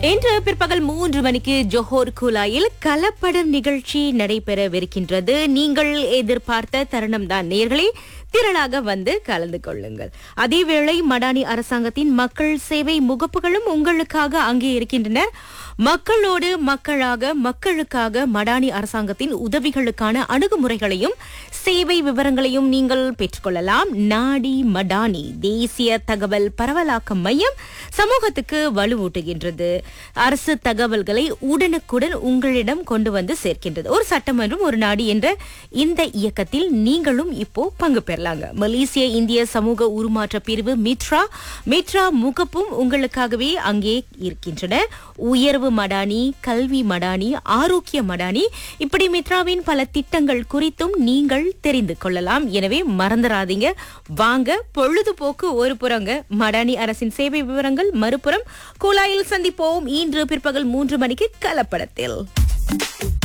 இன்று பிற்பகல் மூன்று மணிக்கு ஜோஹோர் குலாயில் கலப்படம் நிகழ்ச்சி நடைபெறவிருக்கின்றது நீங்கள் எதிர்பார்த்த தருணம் தான் நேர்களே திரளாக வந்து கலந்து கொள்ளுங்கள் அதேவேளை மடானி அரசாங்கத்தின் மக்கள் சேவை முகப்புகளும் உங்களுக்காக அங்கே இருக்கின்றனர் மக்களோடு மக்களாக மக்களுக்காக மடானி அரசாங்கத்தின் உதவிகளுக்கான அணுகுமுறைகளையும் சேவை விவரங்களையும் நீங்கள் பெற்றுக்கொள்ளலாம் நாடி மடானி தேசிய தகவல் பரவலாக்க மையம் சமூகத்துக்கு வலுவூட்டுகின்றது அரசு தகவல்களை உடனுக்குடன் உங்களிடம் கொண்டு வந்து சேர்க்கின்றது ஒரு சட்டமன்றம் ஒரு நாடு என்ற இந்த இயக்கத்தில் நீங்களும் இப்போ பங்கு பெறலாங்க மலேசிய இந்திய சமூக உருமாற்ற பிரிவு மித்ரா மித்ரா முகப்பும் உங்களுக்காகவே அங்கே இருக்கின்றன உயர்வு மடானி கல்வி மடானி ஆரோக்கிய மடானி இப்படி மித்ராவின் பல திட்டங்கள் குறித்தும் நீங்கள் தெரிந்து கொள்ளலாம் எனவே மறந்துடாதீங்க வாங்க பொழுதுபோக்கு ஒரு புறங்க மடானி அரசின் சேவை விவரங்கள் மறுபுறம் குழாயில் சந்திப்போம் இன்று பிற்பகல் மூன்று மணிக்கு கலப்படத்தில்